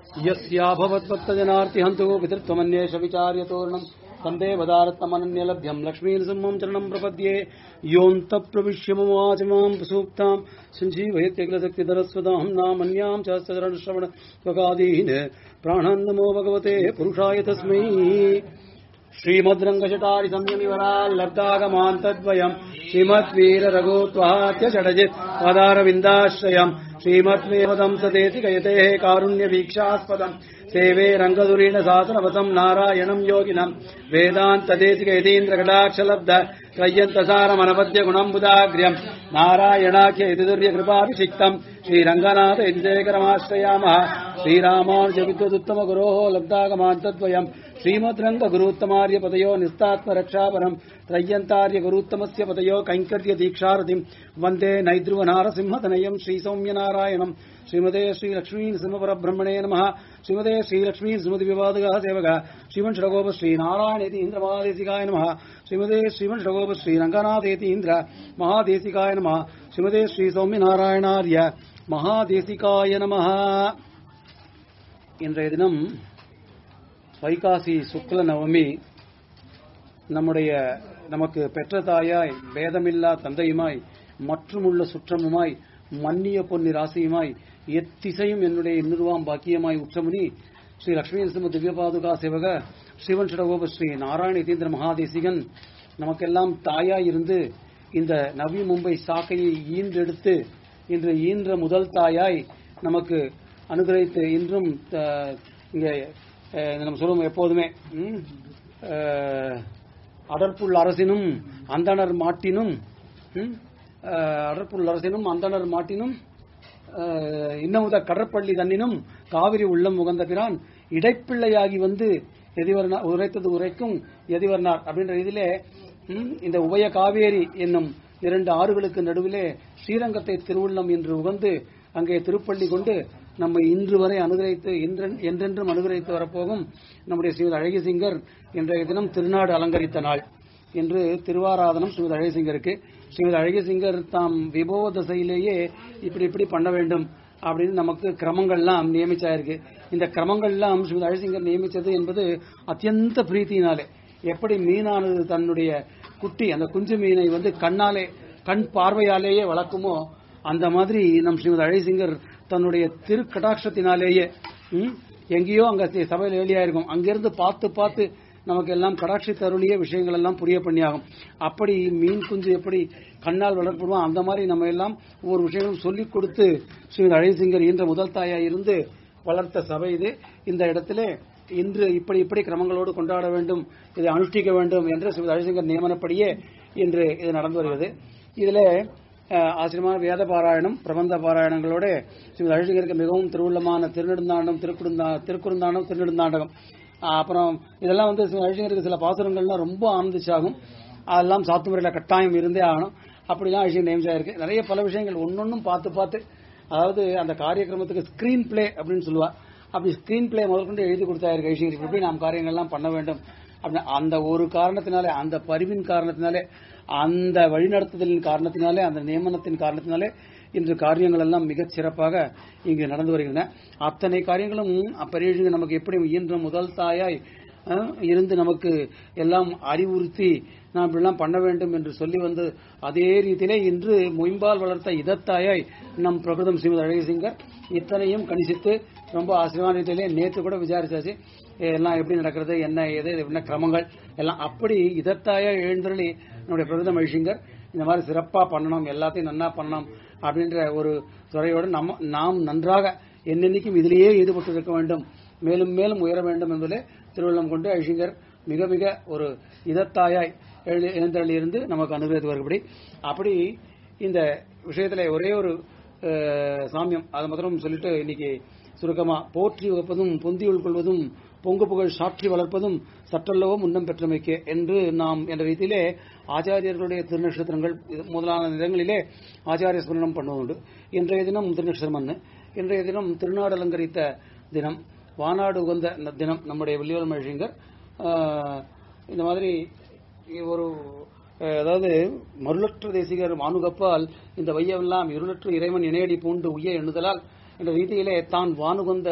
यस्याभवत्पत्तजनार्ति हन्तु पितृत्वमन्येष विचार्यतोरणम् तन्दे वदारत्तमनन्यलभ्यम् लक्ष्मीनृसिंहम् चरणम् प्रपद्ये योऽन्तप्रविश्य ममाच माम् सूक्ताम् सञ्जीवयत्यखिलशक्तिधरस्वदाहम् नामन्याम् च चरणश्रवण त्वगादीन् प्राणान् नमो भगवते पुरुषाय तस्मै श्रीमद्रङ्गशटारि संयमिवराल्लब्धागमान्तद्वयम् श्रीमद्वीररघोत्वहात्य षडजित् पदारविन्दाश्रयम् श्रीमद्वेवदम् सदेति गयतेः कारुण्यवीक्षास्पदम् सेवे रङ्गदुरीण शासनवतम् नारायणम् योगिनम् वेदान्तदेशिकयतीन्द्रकटाक्षलब्ध त्रय्यन्तसारमनपद्य गुणम्बुदाग्र्यम् नारायणाख्य इति दुर्यकृपाभिषिक्तम् श्रीरङ्गनाथ इति जयकरमाश्रयामः श्रीरामानुजविद्वदुत्तमगुरोः लब्धागमान्तद्वयम् श्रीमद्रङ्गगुरूत्तमार्य पदयो निस्तात्मरक्षापरम् त्रय्यन्तार्य गुरूत्तमस्य पदयो कैङ्कर्यदीक्षारथिम् वन्दे नैद्रुवनारसिंहतनयम् श्रीसौम्यनारायणम् श्रीमते श्रीलक्ष्मी सिंहपरब्रह्मणे नमः श्रीमते श्रीलक्ष्मी स्मृतिविवादकः सेवकः श्रीमन् षडगोप श्रीनारायणेति इन्द्रमहादेशिकाय नमः श्रीमते श्रीमन् षडगोप श्रीरङ्गनाथेति इन्द्र महादेशिकाय नमः श्रीमते श्रीसौम्यनारायणार्य மகாதேசிகாய நமஹ இன்றைய தினம் வைகாசி சுக்ல நவமி நம்முடைய நமக்கு பெற்ற தாயாய் பேதமில்லா தந்தையுமாய் மற்றுமுள்ள சுற்றமுமாய் மன்னிய பொன்னி ராசியுமாய் எத்திசையும் என்னுடைய இன்னுருவாம் பாக்கியமாய் உற்றமுனி ஸ்ரீ லட்சுமி நரசிம்ம திவ்யபாதுகா சேவக ஸ்ரீவன் ஷடகோப ஸ்ரீ நாராயண யதீந்திர மகாதேசிகன் நமக்கெல்லாம் தாயாய் இருந்து இந்த நவி மும்பை சாக்கையை ஈன்றெடுத்து இன்று ஈன்ற முதல் தாயாய் நமக்கு அனுகிரகித்து இன்றும் த- இங்கே அஹ், நம்ம சொல்லுவோம் எப்போதுமே ம், அஹ், அடற்புள் அரசினும் அந்தணர் மாட்டினும் ம், அஹ், அடற்புள் அரசினும் அந்தணர் மாட்டினும் அஹ், இன்னமுத கடற்பள்ளி தன்னினும் காவிரி உள்ளம் உகந்த பிரான் இடைப்பிள்ளையாகி வந்து எதிவர்னா உரைத்தது உரைக்கும் எதிவர்னார் அப்படின்ற இதிலே ம், இந்த உபய காவேரி என்னும் இரண்டு ஆறுகளுக்கு நடுவிலே ஸ்ரீரங்கத்தை திருவுள்ளம் என்று உகந்து அங்கே திருப்பள்ளி கொண்டு நம்மை இன்று வரை அனுகிரகித்து இன்றென்- என்றென்றும் அனுகிரகித்து வரப்போகும் நம்முடைய ஸ்ரீமதி அழகிசிங்கர் இன்றைய தினம் திருநாடு அலங்கரித்த நாள் என்று திருவாராதனம் ஸ்ரீமதி அழகிசிங்கருக்கு ஸ்ரீமதி அழகிசிங்கர் தாம் விபோவ தசையிலேயே இப்படி இப்படி பண்ண வேண்டும் அப்படின்னு நமக்கு கிரமங்கள்லாம் நியமிச்சாயிருக்கு இந்த கிரமங்கள்லாம் ஸ்ரீமதி அழகிசிங்கர் நியமிச்சது என்பது அத்தியந்த பிரீத்தியினாலே எப்படி மீனானது தன்னுடைய குட்டி அந்த குஞ்சு மீனை வந்து கண்ணாலே கண் பார்வையாலேயே வளர்க்குமோ அந்த மாதிரி நம் ஸ்ரீமதி அழகிசிங்கர் தன்னுடைய திருக்கடாட்சத்தினாலேயே ம், எங்கேயோ அங்க சி- சபையில் ஏழியா இருக்கும் அங்கிருந்து பார்த்து பார்த்து நமக்கு எல்லாம் கடாட்சி தருளிய விஷயங்கள் எல்லாம் புரிய பண்ணியாகும் அப்படி மீன் குஞ்சு எப்படி கண்ணால் வளர்ப்படுமோ அந்த மாதிரி நம்ம எல்லாம் ஒவ்வொரு விஷயங்களும் சொல்லிக் கொடுத்து ஸ்ரீமதி அழகிசிங்கர் என்ற முதல் தாயா இருந்து வளர்த்த சபை இது இந்த இடத்திலே இன்று இப்படி இப்படி கிரமங்களோடு கொண்டாட வேண்டும் இதை அனுஷ்டிக்க வேண்டும் என்று ஸ்ரீமதி அழகிசிங்கர் நியமனப்படியே இன்று இது நடந்து வருகிறது இதுல அஹ், ஆச்சரியமான வேத பாராயணம் பிரபந்த பாராயணங்களோட ஸ்ரீமதி அழகிங்கருக்கு மிகவும் திருவுள்ளமான திருநெடுந்தாண்டம் திருக்குறுந்தா திருக்குறுந்தாண்டம் திருநெடுந்தாண்டகம் அஹ், அப்புறம் இதெல்லாம் வந்து ஸ்ரீமதி அழகிங்கருக்கு சில பாசுரங்கள்லாம் ரொம்ப ஆனந்திச்சாகும் அதெல்லாம் சாத்து முறையில் கட்டாயம் இருந்தே ஆகணும் அப்படிலாம் விஷயம் நேம்ஸா இருக்கு நிறைய பல விஷயங்கள் ஒன்னொன்னும் பார்த்து பார்த்து அதாவது அந்த காரியக்கிரமத்துக்கு ஸ்கிரீன் பிளே அப்படின்னு சொல்லுவா அப்படி ஸ்கிரீன் பிளே முதற்கொண்டு எழுதி கொடுத்தாரு கைஷிங்கர் இப்படி இப்படி நாம் காரியங்கள்லாம் பண்ண வேண்டும் அப்படின்னு அந்த ஒரு காரணத்தினாலே அந்த பரிவின் காரணத்தினாலே அந்த வழிநடத்துதலின் காரணத்தினாலே அந்த நியமனத்தின் காரணத்தினாலே இன்று காரியங்கள் எல்லாம் மிகச் சிறப்பாக இங்கு நடந்து வருகின்றன அத்தனை காரியங்களும் அப்பரியங்க நமக்கு எப்படி இயன்ற முதல் தாயாய் அஹ், இருந்து நமக்கு எல்லாம் அறிவுறுத்தி நாம் இப்படிலாம் பண்ண வேண்டும் என்று சொல்லி வந்து அதே ரீதியிலே இன்று மொயம்பால் வளர்த்த இதத்தாயாய் நம் பிரபுதம் ஸ்ரீமதி அழகிசிங்கர் இத்தனையும் கணிசித்து ரொம்ப ஆசிரியமான ரீதியிலே நேற்று கூட விசாரிச்சாச்சு எல்லாம் எப்படி நடக்கிறது என்ன ஏது என்ன கிரமங்கள் எல்லாம் அப்படி இதத்தாயா எழுந்தருளி நம்முடைய பிரபுதம் அழிசிங்கர் இந்த மாதிரி சிறப்பா பண்ணணும் எல்லாத்தையும் நன்னா பண்ணணும் அப்படின்ற ஒரு துறையோடு நம்ம நாம் நன்றாக என்னென்னைக்கும் இதிலேயே ஈடுபட்டு இருக்க வேண்டும் மேலும் மேலும் உயர வேண்டும் என்பதிலே திருவள்ளம் கொண்டு அழிசிங்கர் மிக மிக ஒரு இதத்தாயாய் எழு- எழுந்தருளியிருந்து நமக்கு அனுகிரகித்து வருபடி அப்படி இந்த விஷயத்துல ஒரே ஒரு அஹ், சாமியம் அதை மாத்திரம் சொல்லிட்டு இன்னைக்கு சுருக்கமா போற்றி வகுப்பதும் பொந்தி உள்கொள்வதும் பொங்கு புகழ் சாற்றி வளர்ப்பதும் சற்றல்லவோ முன்னம் பெற்றமைக்கு என்று நாம் என்ற ரீதியிலே ஆச்சாரியர்களுடைய திருநட்சத்திரங்கள் இது முதலான இடங்களிலே ஆச்சாரிய ஸ்மரணம் பண்ணுவதுண்டு இன்றைய தினம் திருநட்சத்திரம் அன்று இன்றைய தினம் திருநாடு அலங்கரித்த தினம் வானாடு உகந்த ந- தினம் நம்முடைய வில்லியல் மழிங்கர் இந்த மாதிரி ஒரு அஹ், அதாவது மருளற்ற தேசிகர் மானுகப்பால் இந்த வையவெல்லாம் இருளற்ற இறைவன் இணையடி பூண்டு உய்ய எண்ணுதலால் என்ற ரீதியிலே தான் வானுகந்த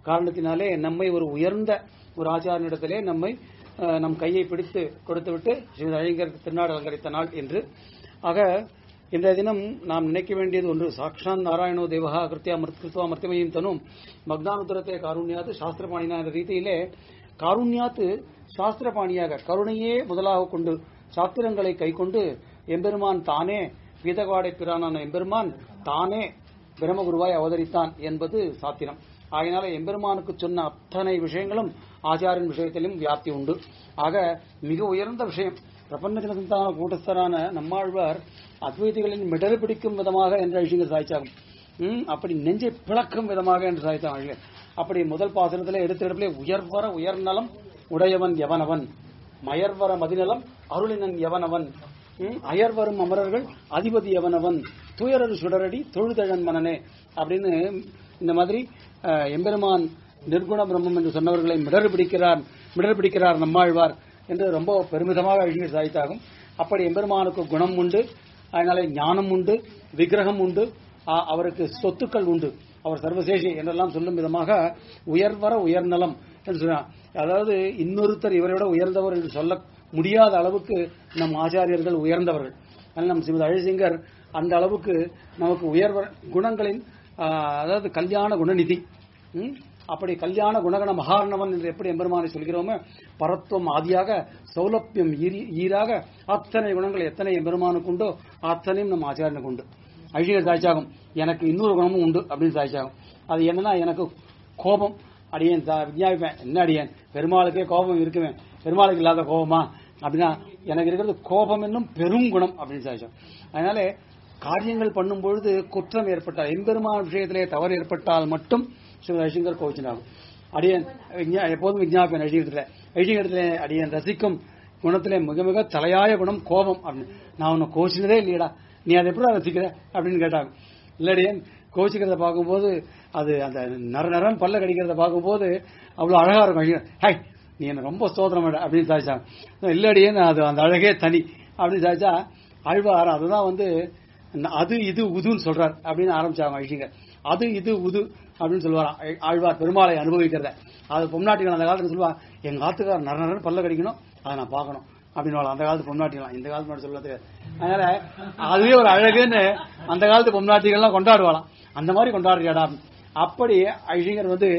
காரணத்தினாலே நம்மை ஒரு உயர்ந்த ஒரு ஆச்சாரனிடத்திலே நம்மை அஹ், நம் கையை பிடித்து கொடுத்துவிட்டு ஸ்ரீ அழிங்கர் திருநாடு அலங்கரித்த நாள் என்று ஆக இன்றைய தினம் நாம் நினைக்க வேண்டியது ஒன்று சாட்சாத் நாராயணோ தேவகா கிருத்தியா கிருத்வா மர்த்திமையும் தனும் மக்னானுத்தரத்தை காருண்யாத்து சாஸ்திரபாணினா என்ற ரீதியிலே காருண்யாத்து சாஸ்திரபாணியாக கருணையே முதலாக கொண்டு சாஸ்திரங்களை கைக்கொண்டு எம்பெருமான் தானே கீதகாடை பிரானான எம்பெருமான் தானே பிரம்மகுருவாய் அவதரித்தான் என்பது சாத்திரம் ஆகையினால எம்பெருமானுக்கு சொன்ன அத்தனை விஷயங்களும் ஆச்சாரின் விஷயத்திலும் வியாப்தி உண்டு ஆக மிக உயர்ந்த விஷயம் பிரபஞ்ச சந்தான கூட்டஸ்தரான நம்மாழ்வார் அத்வைதிகளின் மிடறு பிடிக்கும் விதமாக என்ற விஷயங்கள் சாய்ச்சாகும் ம், அப்படி நெஞ்சை பிளக்கும் விதமாக என்று சாய்த்தாங்க அப்படி முதல் பாசனத்திலே எடுத்த இடத்திலே உயர்வர உயர்நலம் உடையவன் எவனவன் மயர்வர மதிநலம் அருளினன் எவனவன் ம், அயர்வரும் அமரர்கள் அதிபதி எவனவன் துயரரு சுடரடி தொழுதழன் மனனே அப்படின்னு இந்த மாதிரி அஹ், எம்பெருமான் நிர்குண பிரம்மம் என்று சொன்னவர்களை மிடறு பிடிக்கிறார் மிடறு பிடிக்கிறார் நம்மாழ்வார் என்று ரொம்ப பெருமிதமாக அழிஞர் சாதித்தாகும் அப்படி எம்பெருமானுக்கு குணம் உண்டு அதனால ஞானம் உண்டு விக்கிரகம் உண்டு ஆ- அவருக்கு சொத்துக்கள் உண்டு அவர் சர்வசேஷி என்றெல்லாம் சொல்லும் விதமாக உயர்வர உயர்நலம் என்று சொன்னார் அதாவது இன்னொருத்தர் இவரை விட உயர்ந்தவர் என்று சொல்ல முடியாத அளவுக்கு நம் ஆச்சாரியர்கள் உயர்ந்தவர்கள் அதனால் நம் ஸ்ரீமதி அழிசிங்கர் அந்த அளவுக்கு நமக்கு உயர்வ குணங்களின் ஆ, அதாவது கல்யாண குணநிதி ம்? அப்படி கல்யாண குணகண மகார்ணவன் என்று எப்படி எம்பெருமானை சொல்கிறோமோ பரத்துவம் ஆதியாக சௌலபியம் ஈரி- ஈராக அத்தனை குணங்கள் எத்தனை எம்பெருமானுக்கு உண்டோ அத்தனையும் நம் ஆச்சாரியனுக்கு உண்டு அழியர் சாய்ச்சாகும் எனக்கு இன்னொரு குணமும் உண்டு அப்படின்னு சாய்ச்சாகும் அது என்னன்னா எனக்கு கோபம் அடியேன் சா- விஞ்ஞாபிப்பேன் என்ன அடியேன் பெருமாளுக்கே கோபம் இருக்குவேன் பெருமாளுக்கு இல்லாத கோபமா அப்படின்னா எனக்கு இருக்கிறது கோபம் என்னும் பெரும் குணம் அப்படின்னு சாய்ச்சோம் அதனால காரியங்கள் பண்ணும் பொழுது குற்றம் ஏற்பட்டால் எம்பெருமான் விஷயத்திலே தவறு ஏற்பட்டால் மட்டும் ஸ்ரீ ரவிசங்கர் கோச்சினாகும் அடியன் விஞ்ஞா- எப்போதும் விஞ்ஞாபன் அழிகிறதுல அழிகிறதுல அடியன் ரசிக்கும் குணத்திலே மிக மிக தலையாய குணம் கோபம் அப்படின்னு நான் உன்னை கோச்சினதே இல்லையடா நீ அதை எப்படி ரசிக்கிற அப்படின்னு கேட்டாங்க இல்லடியன் கோச்சிக்கிறத பார்க்கும்போது அது அந்த நர நரன் பல்ல கடிக்கிறத பார்க்கும்போது அவ்வளவு அழகா இருக்கும் அழியர் ஹை நீ என்ன ரொம்ப ஸ்தோத்திரம் அப்படின்னு சாதிச்சாங்க இல்லடியன் அது அந்த அழகே தனி அப்படின்னு சாதிச்சா ஆழ்வார் அதுதான் வந்து அது இது உதுன்னு சொல்றார் அப்படின்னு ஆரம்பிச்சாங்க அழிங்க அது இது உது அப்படின்னு சொல்லுவாராம் ஆழ்- ஆழ்வார் பெருமாளை அனுபவிக்கிறத அது பொம்நாட்டிகள் அந்த காலத்துல சொல்லுவா எங்க ஆத்துக்கார் நர நரன் பல்ல கடிக்கணும் அதை நான் பார்க்கணும் அப்படின்னு அந்த காலத்து பொம்நாட்டிகள் இந்த காலத்து மட்டும் சொல்ல தெரியாது அதனால அதுவே ஒரு அழகுன்னு அந்த காலத்து பொம்நாட்டிகள்லாம் கொண்டாடுவாளாம் அந்த மாதிரி கொண்டாடுறியாடா அப்படி அழிங்கர் வந்து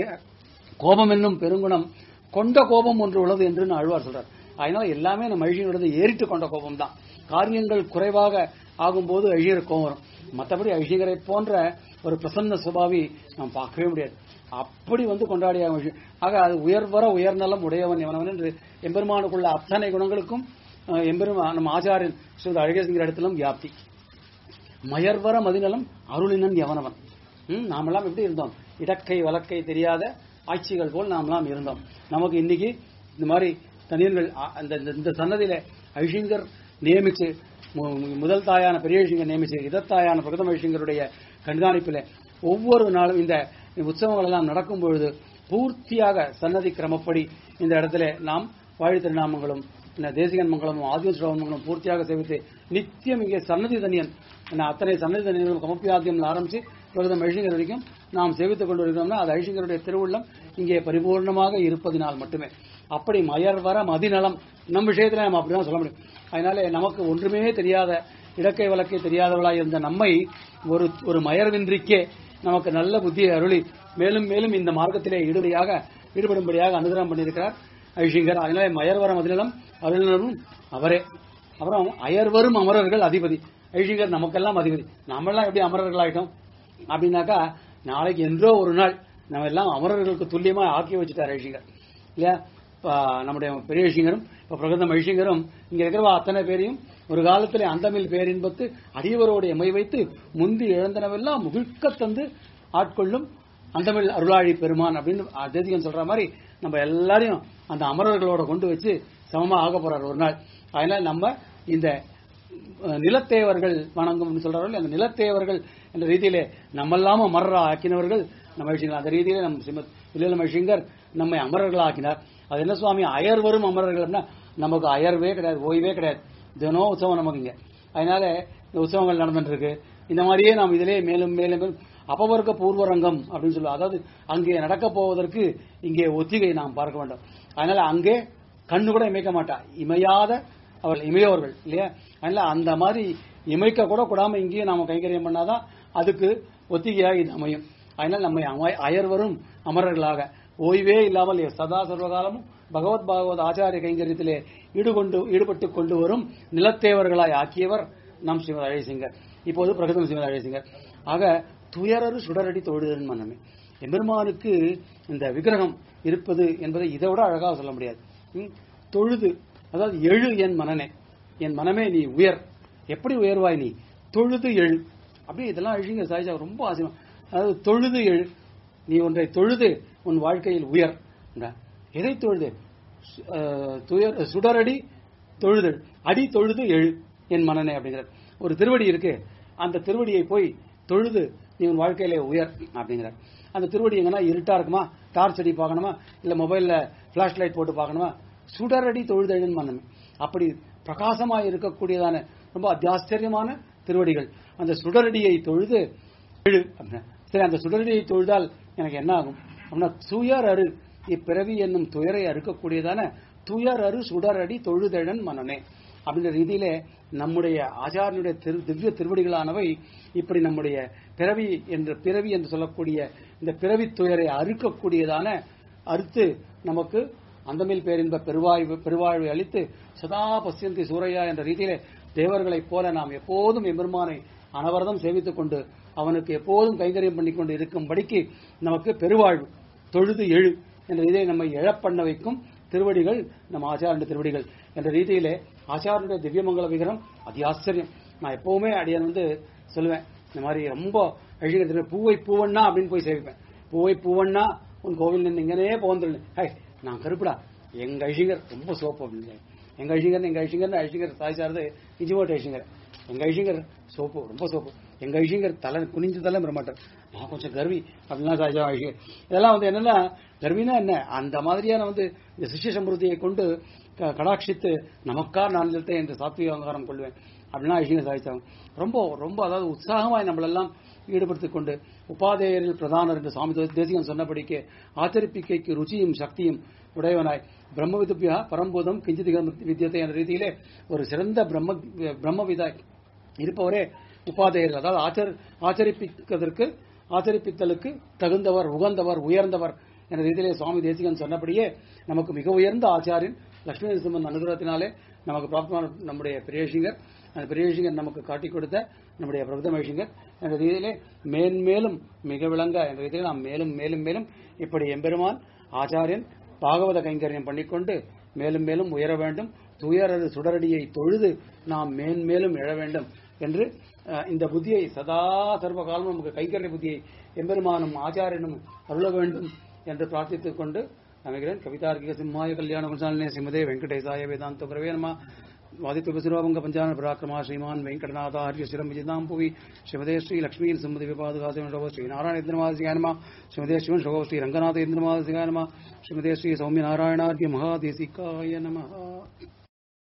கோபம் என்னும் பெருங்குணம் கொண்ட கோபம் ஒன்று உள்ளது என்று ஆழ்வார் சொல்றார் அதனால எல்லாமே நம்ம அழியனோடது ஏறிட்டு கொண்ட கோபம் தான் காரியங்கள் குறைவாக ஆகும்போது அழியர் கோபம் வரும் மற்றபடி அழியரை போன்ற ஒரு பிரசன்ன சுபாவி நாம் பார்க்கவே முடியாது அப்படி வந்து கொண்டாடிய விஷயம் ஆக அது உயர்வர உயர்நலம் உடையவன் எவனவன் என்று எம்பெருமானுக்குள்ள அத்தனை குணங்களுக்கும் அஹ், எம்பெருமா நம்ம ஆச்சாரியன் ஸ்ரீ அழகேசங்கிற இடத்திலும் வியாப்தி மயர்வர மதிநலம் அருளினன் எவனவன் ம், நாமெல்லாம் எப்படி இருந்தோம் இடக்கை வலக்கை தெரியாத ஆட்சிகள் போல் நாமெல்லாம் இருந்தோம் நமக்கு இன்னைக்கு இந்த மாதிரி தனியர்கள் அ- அந்த இந்த- இந்த சன்னதியில ஐஷிங்கர் நியமிச்சு மு- மு- முதல் தாயான பெரிய ஐஷிங்கர் நியமிச்சு இதத்தாயான பிரகதம ஐஷிங்கருடைய கண்காணிப்பில் ஒவ்வொரு நாளும் இந்த உற்சவங்கள் எல்லாம் நடக்கும் பொழுது பூர்த்தியாக சன்னதி கிரமப்படி இந்த இடத்துல நாம் வாழி திருநாமங்களும் இந்த தேசிகன் மங்கலமும் ஆதிவ ஸ்ரவணங்களும் பூர்த்தியாக சேவித்து நித்தியம் இங்கே சன்னதி தனியன் என்ன அத்தனை சன்னதி தனியர்களும் கமப்பியாத்தியம் ஆரம்பிச்சு பிரகதம் ஐஷிங்கர் வரைக்கும் நாம் சேவித்துக் கொண்டு இருக்கிறோம்னா அது ஐஷிங்கருடைய திருவுள்ளம் இங்கே பரிபூர்ணமாக இருப்பதினால் மட்டுமே அப்படி மயர் வர மதிநலம் நம் விஷயத்துல நம்ம அப்படிதான் சொல்ல முடியும் அதனால நமக்கு ஒன்றுமே தெரியாத இடக்கை வழக்கை தெரியாதவளாய் இருந்த நம்மை ஒரு ஒரு மயர்வின்றிக்கே நமக்கு நல்ல புத்தியை அருளி மேலும் மேலும் இந்த மார்க்கத்திலே ஈடுபடியாக ஈடுபடும்படியாக அனுகிரகம் பண்ணியிருக்கிறார் ஐஷிங்கர் அதனால மயர்வர மதிநலம் அருளினரும் அவரே அப்புறம் அயர்வரும் அமரர்கள் அதிபதி ஐஷிங்கர் நமக்கெல்லாம் அதிபதி நாமெல்லாம் எப்படி அமரர்கள் ஆயிட்டோம் அப்படின்னாக்கா நாளைக்கு என்றோ ஒரு நாள் நம்ம எல்லாம் அமரர்களுக்கு துல்லியமா ஆக்கி வச்சுட்டார் ஐஷிங்கர் இல்லையா இப்ப நம்முடைய பெரிய ஐஷிங்கரும் இப்ப பிரகதம் ஐஷிங்கரும் இங்க இருக்கிறவா அத்தனை பேரையும் ஒரு காலத்திலே அந்தமில் பேரின்பத்து அடியவரோடு எமை வைத்து முந்தி இழந்தனவெல்லாம் முகிழ்க்க தந்து ஆட்கொள்ளும் அந்தமிழ் அருளாழி பெருமான் அப்படின்னு தேசிகன் சொல்ற மாதிரி நம்ம எல்லாரையும் அந்த அமரர்களோட கொண்டு வச்சு சமமா ஆக போறார் ஒரு நாள் அதனால நம்ம இந்த அஹ், நிலத்தேவர்கள் வணங்கும் சொல்றார்கள் அந்த நிலத்தேவர்கள் என்ற ரீதியிலே நம்மெல்லாம அமரரா ஆக்கினவர்கள் நம்ம விஷயங்கள் அந்த ரீதியிலே நம் ஸ்ரீமத் வில்லியல் மகிஷிங்கர் நம்மை அமரர்கள் ஆக்கினார் அது என்ன சுவாமி அயர் வரும் அமரர்கள் அப்படின்னா நமக்கு அயர்வே கிடையாது ஓய்வே கிடையாது தினம் உற்சவம் நமக்கு இங்க அதனால இந்த உற்சவங்கள் நடந்துட்டு இருக்கு இந்த மாதிரியே நாம் இதிலே மேலும் மேலும் மேலும் அபவர்க்க பூர்வரங்கம் அப்படின்னு சொல்லுவோம் அதாவது அங்கே நடக்க போவதற்கு இங்கே ஒத்திகை நாம் பார்க்க வேண்டும் அதனால அங்கே கண்ணு கூட இமைக்க மாட்டா இமையாத அவள் இமையோர்கள் இல்லையா அதனால அந்த மாதிரி இமைக்க கூட கூடாம இங்கேயும் நாம கைங்கரியம் பண்ணாதான் அதுக்கு ஒத்திகையாக இது அமையும் அதனால் நம்மை அம- அயர்வரும் அமரர்களாக ஓய்வே இல்லாமல் சதா சர்வகாலமும் பகவத் பாகவத் ஆச்சாரிய கைங்கரியத்திலே ஈடுகொண்டு ஈடுபட்டு கொண்டு வரும் நிலத்தேவர்களாய் ஆக்கியவர் நம் ஸ்ரீமத் அழகிசிங்கர் இப்போது பிரகதம் ஸ்ரீமத் அழகிசிங்கர் ஆக துயரரு சுடரடி தொழுதன் மனமே எம்பெருமானுக்கு இந்த விக்கிரகம் இருப்பது என்பதை இதை விட அழகாக சொல்ல முடியாது ம்? தொழுது அதாவது எழு என் மனனே என் மனமே நீ உயர் எப்படி உயர்வாய் நீ தொழுது எழு அப்படியே இதெல்லாம் அழிங்க சாய்ஜா ரொம்ப ஆசைமா அதாவது தொழுது எழு நீ ஒன்றை தொழுது உன் வாழ்க்கையில் உயர் என்றார். எதை தொழுது சு- அஹ், துயர் சுடரடி தொழுது அடி தொழுது எழு என் மனனே அப்படிங்கிறார் ஒரு திருவடி இருக்கு அந்த திருவடியை போய் தொழுது நீ உன் வாழ்க்கையில உயர் அப்படிங்கிறார் அந்த திருவடி எங்கன்னா இருட்டா இருக்குமா டார்ச் அடி பார்க்கணுமா இல்ல மொபைல்ல பிளாஷ் லைட் போட்டு பார்க்கணுமா சுடரடி தொழுதெழுன் மனமே அப்படி பிரகாசமா இருக்கக்கூடியதான ரொம்ப அத்தியாச்சரியமான திருவடிகள் அந்த சுடரடியை தொழுது எழு அப்படின்னா சரி அந்த சுடரடியை தொழுதால் எனக்கு என்ன ஆகும் அப்படின்னா துயர் அரு இப்பிறவி என்னும் துயரை அறுக்கக்கூடியதான துயர் அரு சுடரடி தொழுதழன் மனனே அப்படின்ற ரீதியிலே நம்முடைய ஆச்சாரியனுடைய திரு திவ்ய திருவடிகளானவை இப்படி நம்முடைய பிறவி என்ற பிறவி என்று சொல்லக்கூடிய இந்த பிறவி துயரை அறுக்கக்கூடியதான அறுத்து நமக்கு அந்தமில் பேரின்ப பெருவாழ்வு பெருவாழ்வை அளித்து சதா பசியந்தி சூரையா என்ற ரீதியிலே தேவர்களைப் போல நாம் எப்போதும் எம்பெருமானை அனவரதம் சேவித்துக் கொண்டு அவனுக்கு எப்போதும் கைங்கரியம் பண்ணிக்கொண்டு இருக்கும்படிக்கு நமக்கு பெருவாழ்வு தொழுது எழு என்ற ரீதியை நம்மை எழப்பண்ண வைக்கும் திருவடிகள் நம் ஆச்சாரனுடைய திருவடிகள் என்ற ரீதியிலே ஆச்சாரனுடைய திவ்யமங்கல விகிரம் அதி ஆச்சரியம் நான் எப்பவுமே அடியன் வந்து சொல்லுவேன் இந்த மாதிரி ரொம்ப அழகிய திரு- பூவை பூவண்ணா அப்படின்னு போய் சேவிப்பேன் பூவை பூவண்ணா உன் கோவில் நின்று இங்கனே போந்துருன்னு ஹை நான் கருப்புடா எங்க அழிங்கர் ரொம்ப சோப்பு அப்படின்னு எங்க அழிங்கர் எங்க அழிங்கர் அழிங்கர் தாய் சார்ந்து இஞ்சிமோட்டு அழிங்கர் எங்க ஐஷிங்கர் சோப்பு ரொம்ப சோப்பு எங்க ஐஷிங்கர் தலை குனிஞ்சு தலை மாட்டார் நான் கொஞ்சம் கர்வி அப்படிலாம் சாஜா ஐஷிங்கர் இதெல்லாம் வந்து என்னன்னா கர்வினா என்ன அந்த மாதிரியான வந்து இந்த சிஷ்ய சம்பிருத்தியை கொண்டு க- கடாட்சித்து நமக்கா நான் நிறுத்த என்று சாத்விக அங்காரம் கொள்வேன் அப்படின்னா ஐஷிங்கர் சாதிச்சாங்க ரொம்ப ரொம்ப அதாவது உற்சாகமாய் நம்மளெல்லாம் ஈடுபடுத்திக் கொண்டு உபாதேயரில் பிரதானர் என்று சுவாமி தேசிகன் சொன்னபடிக்கு ஆச்சரிப்பிக்கைக்கு ருச்சியும் சக்தியும் உடையவனாய் பிரம்ம விதுபியா பரம்பூதம் கிஞ்சிதிகம் வித்தியத்தை என்ற ரீதியிலே ஒரு சிறந்த பிரம்ம பிரம்மவிதாய் இருப்பவரே உபாதேயர் அதாவது ஆச்சர் ஆச்சரிப்பிப்பதற்கு ஆச்சரிப்பித்தலுக்கு தகுந்தவர் உகந்தவர் உயர்ந்தவர் என்ற ரீதியிலே சுவாமி தேசிகன் சொன்னபடியே நமக்கு மிக உயர்ந்த ஆச்சாரியன் லட்சுமி நரசிம்மன் அனுகிரகத்தினாலே நமக்கு பிராப்தமான நம்முடைய பிரியேஷிங்கர் அந்த பிரியேஷிங்கர் நமக்கு காட்டிக் கொடுத்த நம்முடைய பிரபுதமேஷிங்கர் என்ற ரீதியிலே மேன்மேலும் மிக விளங்க என்ற ரீதியில் நாம் மேலும் மேலும் மேலும் இப்படி எம்பெருமான் ஆச்சாரியன் பாகவத கைங்கரியம் பண்ணிக்கொண்டு மேலும் மேலும் உயர வேண்டும் துயரது சுடரடியை தொழுது நாம் மேன்மேலும் எழ வேண்டும் என்று அஹ், இந்த புத்தியை சதா சர்வ காலமும் நமக்கு கைங்கரிய புத்தியை எம்பெருமானும் ஆச்சாரியனும் அருள வேண்டும் என்று பிரார்த்தித்துக் கொண்டு அமைகிறேன் கவிதார்க்கிக சிம்மாய கல்யாண குணசாலினே சிமதே வெங்கடேசாய வேதாந்த பிரவே நம வாதித்வசுரவங்க பஞ்சான பராக்கிரமா ஸ்ரீமான் வெங்கடநாதாரிய சிரம் விஜிதாம் புவி ஸ்ரீமதே ஸ்ரீ லக்ஷ்மீ சம்மதி விபாதுகாசிவன் ஷோகோ ஸ்ரீ நாராயண இந்திரமாதிகானமா ஸ்ரீமதே சிவன் ஷோகோ ஸ்ரீ ரங்கநாத இந்திரமாதிகானமா ஸ்ரீமதே ஸ்ரீ சௌமிய நாராயணார்ய மகாதேசிகாய நம